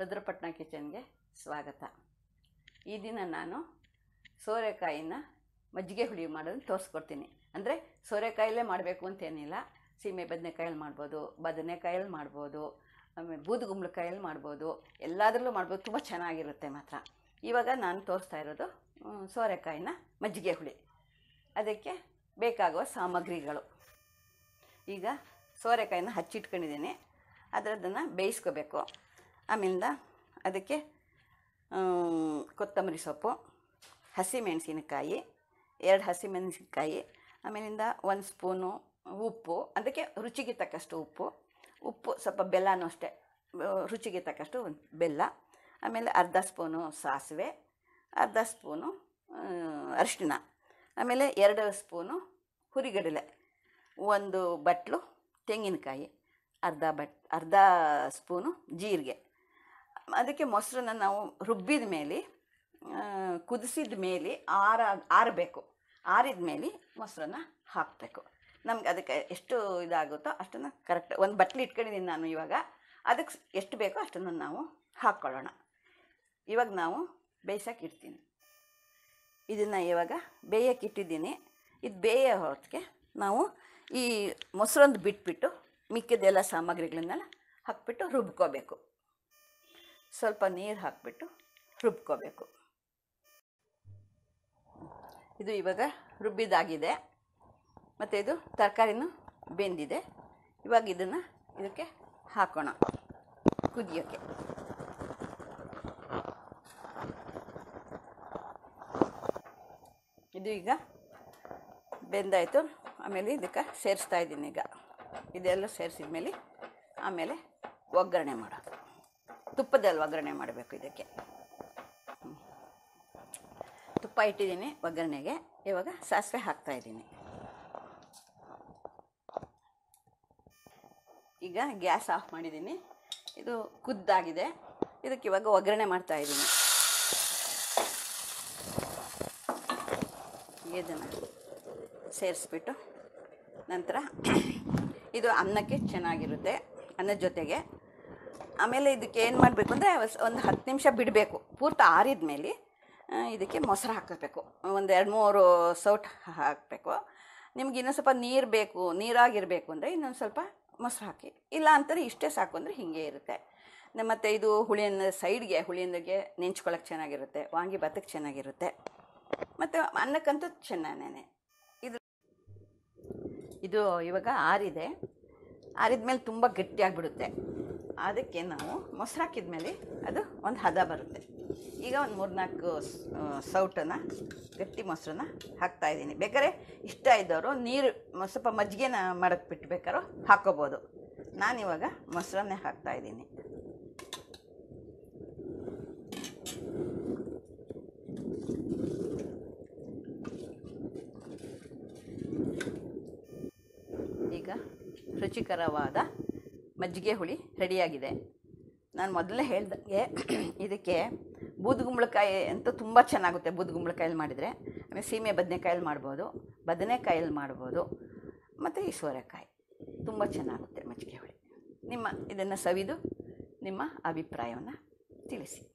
ರುದ್ರಪಟ್ನ ಕಿಚನ್ಗೆ ಸ್ವಾಗತ ಈ ದಿನ ನಾನು ಸೋರೆಕಾಯಿನ ಮಜ್ಜಿಗೆ ಹುಳಿ ಮಾಡೋದನ್ನು ತೋರಿಸ್ಕೊಡ್ತೀನಿ ಅಂದರೆ ಸೋರೆಕಾಯಲ್ಲೇ ಮಾಡಬೇಕು ಅಂತೇನಿಲ್ಲ ಸೀಮೆ ಬದನೆಕಾಯಲ್ಲಿ ಮಾಡ್ಬೋದು ಬದನೆಕಾಯಲ್ಲಿ ಮಾಡ್ಬೋದು ಆಮೇಲೆ ಬೂದುಗುಂಬಳಕಾಯಲ್ಲಿ ಮಾಡ್ಬೋದು ಎಲ್ಲದರಲ್ಲೂ ಮಾಡ್ಬೋದು ತುಂಬ ಚೆನ್ನಾಗಿರುತ್ತೆ ಮಾತ್ರ ಇವಾಗ ನಾನು ತೋರಿಸ್ತಾ ಇರೋದು ಮ್, ಸೋರೆಕಾಯಿನ ಮಜ್ಜಿಗೆ ಹುಳಿ ಅದಕ್ಕೆ ಬೇಕಾಗುವ ಸಾಮಗ್ರಿಗಳು ಈಗ ಸೋರೆಕಾಯಿನ ಹಚ್ಚಿಟ್ಕೊಂಡಿದ್ದೀನಿ ಅದರದನ್ನು ಬೇಯಿಸ್ಕೋಬೇಕು ಆಮೇಲಿಂದ ಅದಕ್ಕೆ ಆಮ್, ಕೊತ್ತಂಬರಿ ಸೊಪ್ಪು ಹಸಿಮೆಣಸಿನಕಾಯಿ ಎರಡು ಹಸಿಮೆಣಸಿನಕಾಯಿ ಆಮೇಲಿಂದ ಒಂದು ಸ್ಪೂನು ಉಪ್ಪು ಅದಕ್ಕೆ ರುಚಿಗೆ ತಕ್ಕಷ್ಟು ಉಪ್ಪು ಉಪ್ಪು ಸ್ವಲ್ಪ ಬೆಲ್ಲನೂ ಅಷ್ಟೇ ಆ, ರುಚಿಗೆ ತಕ್ಕಷ್ಟು ಒಂದ್ ಬೆಲ್ಲ ಆಮೇಲೆ ಅರ್ಧ ಸ್ಪೂನು ಸಾಸಿವೆ ಅರ್ಧ ಸ್ಪೂನು ಆ, ಅರಿಶಿಣ ಆಮೇಲೆ ಎರಡು ಸ್ಪೂನು ಹುರಿಗಡಲೆ ಒಂದು ಬಟ್ಲು ತೆಂಗಿನಕಾಯಿ ಅರ್ಧ ಬಟ್ ಅರ್ಧ ಸ್ಪೂನು ಜೀರಿಗೆ ಅದಕ್ಕೆ ಮೊಸರನ್ನ ನಾವು ರುಬ್ಬಿದ ಮೇಲೆ ಕುದಿಸಿದ ಮೇಲೆ ಆರ ಆರಬೇಕು ಆರಿದ ಮೇಲೆ ಮೊಸರನ್ನ ಹಾಕಬೇಕು ನಮ್ಗೆ ಅದಕ್ಕೆ ಎಷ್ಟು ಇದಾಗುತ್ತೋ ಅಷ್ಟನ್ನು ಕರೆಕ್ಟ್ ಒಂದು ಬಟ್ಲು ಇಟ್ಕೊಂಡಿದ್ದೀನಿ ನಾನು ಇವಾಗ ಅದಕ್ಕೆ ಎಷ್ಟು ಬೇಕೋ ಅಷ್ಟನ್ನು ನಾವು ಹಾಕ್ಕೊಳ್ಳೋಣ ಇವಾಗ ನಾವು ಬೇಯಿಸೋಕೆ ಇಡ್ತೀನಿ ಇದನ್ನು ಇವಾಗ ಬೇಯಕ್ಕೆ ಇಟ್ಟಿದ್ದೀನಿ ಇದು ಬೇಯೋ ಹೊತ್ತಿಗೆ ನಾವು ಈ ಮೊಸರೊಂದು ಬಿಟ್ಬಿಟ್ಟು ಮಿಕ್ಕಿದೆಲ್ಲ ಸಾಮಗ್ರಿಗಳನ್ನೆಲ್ಲ ಹಾಕ್ಬಿಟ್ಟು ರುಬ್ಕೋಬೇಕು ಸ್ವಲ್ಪ ನೀರು ಹಾಕ್ಬಿಟ್ಟು ರುಬ್ಕೋಬೇಕು ಇದು ಇವಾಗ ರುಬ್ಬಿದಾಗಿದೆ ಮತ್ತು ಇದು ತರಕಾರಿನೂ ಬೆಂದಿದೆ ಇವಾಗ ಇದನ್ನು ಇದಕ್ಕೆ ಹಾಕೋಣ ಕುದಿಯೋಕ್ಕೆ ಇದು ಈಗ ಬೆಂದಾಯಿತು ಆಮೇಲೆ ಇದಕ್ಕೆ ಸೇರಿಸ್ತಾ ಇದ್ದೀನಿ ಈಗ ಇದೆಲ್ಲ ಸೇರಿಸಿದ ಮೇಲೆ ಆಮೇಲೆ ಒಗ್ಗರಣೆ ಮಾಡೋದು ತುಪ್ಪದಲ್ಲಿ ಒಗ್ಗರಣೆ ಮಾಡಬೇಕು ಇದಕ್ಕೆ ಹ್ಮ್. ತುಪ್ಪ ಇಟ್ಟಿದ್ದೀನಿ ಒಗ್ಗರಣೆಗೆ ಇವಾಗ ಸಾಸಿವೆ ಹಾಕ್ತಾ ಇದ್ದೀನಿ ಈಗ ಗ್ಯಾಸ್ ಆಫ್ ಮಾಡಿದ್ದೀನಿ ಇದು ಕುದ್ದಾಗಿದೆ ಇದಕ್ಕೆ ಇವಾಗ ಒಗ್ಗರಣೆ ಮಾಡ್ತಾ ಇದ್ದೀನಿ ಇದನ್ನು ಸೇರಿಸ್ಬಿಟ್ಟು ನಂತರ ಇದು ಅನ್ನಕ್ಕೆ ಚೆನ್ನಾಗಿರುತ್ತೆ ಅನ್ನದ ಜೊತೆಗೆ ಆಮೇಲೆ ಇದಕ್ಕೆ ಏನು ಮಾಡಬೇಕು ಅಂದರೆ ಒಂದು ಹತ್ತು ನಿಮಿಷ ಬಿಡಬೇಕು ಪೂರ್ತಿ ಆರಿದ ಮೇಲೆ ಆ, ಇದಕ್ಕೆ ಮೊಸರು ಹಾಕಬೇಕು ಒಂದು ಎರಡು ಮೂರು ಸೌಟ್ ಹಾಕಬೇಕು ನಿಮ್ಗೆ ಇನ್ನೊಂದು ಸ್ವಲ್ಪ ನೀರು ಬೇಕು ನೀರಾಗಿರಬೇಕು ಅಂದರೆ ಇನ್ನೊಂದು ಸ್ವಲ್ಪ ಮೊಸರು ಹಾಕಿ ಇಲ್ಲ ಅಂತಾರೆ ಇಷ್ಟೇ ಸಾಕು ಅಂದರೆ ಹೀಗೆ ಇರುತ್ತೆ ನ- ಮತ್ತು ಇದು ಹುಳಿಯನ್ನು ಸೈಡ್ಗೆ ಹುಳಿಯೊಂದಿಗೆ ನೆಂಚ್ಕೊಳ್ಳೋಕೆ ಚೆನ್ನಾಗಿರುತ್ತೆ ವಾಂಗಿ ಭಾತಕ್ಕೆ ಚೆನ್ನಾಗಿರುತ್ತೆ ಮತ್ತು ಅನ್ನಕ್ಕಂತೂ ಚೆನ್ನಾನೇ ಇದು ಇದು ಇವಾಗ ಆರಿದೆ ಆರಿದ ಮೇಲೆ ತುಂಬ ಗಟ್ಟಿಯಾಗಿಬಿಡುತ್ತೆ ಅದಕ್ಕೆ ನಾವು ಮೊಸರು ಹಾಕಿದ ಮೇಲೆ ಅದು ಒಂದು ಹದ ಬರುತ್ತೆ ಈಗ ಒಂದು ಮೂರ್ನಾಲ್ಕು ಸೌಟನ್ನು ಗಟ್ಟಿ ಮೊಸರನ್ನ ಹಾಕ್ತಾಯಿದ್ದೀನಿ ಬೇಕಾದ್ರೆ ಇಷ್ಟ ಇದ್ದವರು ನೀರು ಮ- ಸ್ವಲ್ಪ ಮಜ್ಜಿಗೆನ ಮಾಡಕ್ಕೆ ಬಿಟ್ಟು ಬೇಕಾದ್ರೂ ಹಾಕ್ಕೋಬೋದು ನಾನಿವಾಗ ಮೊಸರನ್ನೇ ಹಾಕ್ತಾಯಿದ್ದೀನಿ ಈಗ ರುಚಿಕರವಾದ ಮಜ್ಜಿಗೆ ಹುಳಿ ರೆಡಿಯಾಗಿದೆ ನಾನು ಮೊದಲೇ ಹೇಳ್ದಂಗೆ ಇದಕ್ಕೆ ಬೂದುಗುಂಬಳಕಾಯಿ ಅಂತೂ ತುಂಬ ಚೆನ್ನಾಗುತ್ತೆ ಬೂದುಗುಂಬಳಕಾಯಲ್ಲಿ ಮಾಡಿದರೆ ಆಮೇಲೆ ಸೀಮೆ ಬದನೆಕಾಯಲ್ಲಿ ಮಾಡ್ಬೋದು ಬದನೆಕಾಯಲ್ಲಿ ಮಾಡ್ಬೋದು ಮತ್ತು ಈ ಸೋರೆಕಾಯಿ ತುಂಬ ಚೆನ್ನಾಗುತ್ತೆ ಮಜ್ಜಿಗೆ ಹುಳಿ ನಿಮ್ಮ ಇದನ್ನು ಸವಿದು ನಿಮ್ಮ ಅಭಿಪ್ರಾಯವನ್ನು ತಿಳಿಸಿ